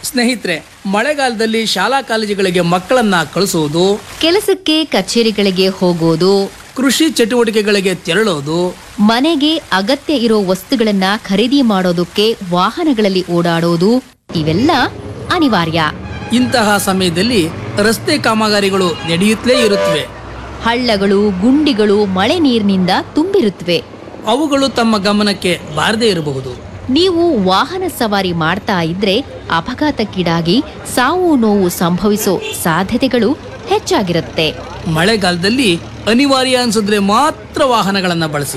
ಸ್ನೇಹಿತರೆ ಮಳೆಗಾಲದಲ್ಲಿ ಶಾಲಾ ಕಾಲೇಜುಗಳಿಗೆ ಮಕ್ಕಳನ್ನ ಕಳಿಸುವುದು ಕೆಲಸಕ್ಕೆ ಕಚೇರಿಗಳಿಗೆ ಹೋಗೋದು ಕೃಷಿ ಚಟುವಟಿಕೆಗಳಿಗೆ ತೆರಳೋದು ಮನೆಗೆ ಅಗತ್ಯ ಇರೋ ವಸ್ತುಗಳನ್ನ ಖರೀದಿ ಮಾಡೋದಕ್ಕೆ ವಾಹನಗಳಲ್ಲಿ ಓಡಾಡೋದು ಇವೆಲ್ಲ ಅನಿವಾರ್ಯ ಇಂತಹ ಸಮಯದಲ್ಲಿ ರಸ್ತೆ ಕಾಮಗಾರಿಗಳು ನಡೆಯುತ್ತಲೇ ಇರುತ್ತವೆ ಹಳ್ಳಗಳು ಗುಂಡಿಗಳು ಮಳೆ ನೀರಿನಿಂದ ತುಂಬಿರುತ್ತವೆ ಅವುಗಳು ತಮ್ಮ ಗಮನಕ್ಕೆ ಬಾರದೇ ಇರಬಹುದು ನೀವು ವಾಹನ ಸವಾರಿ ಮಾಡ್ತಾ ಇದ್ರೆ ಅಪಘಾತಕ್ಕೀಡಾಗಿ ಸಾವು ನೋವು ಸಂಭವಿಸೋ ಸಾಧ್ಯತೆಗಳು ಹೆಚ್ಚಾಗಿರುತ್ತೆ ಮಳೆಗಾಲದಲ್ಲಿ ಅನಿವಾರ್ಯ ಅನ್ಸಿದ್ರೆ ಮಾತ್ರ ವಾಹನಗಳನ್ನ ಬಳಸಿ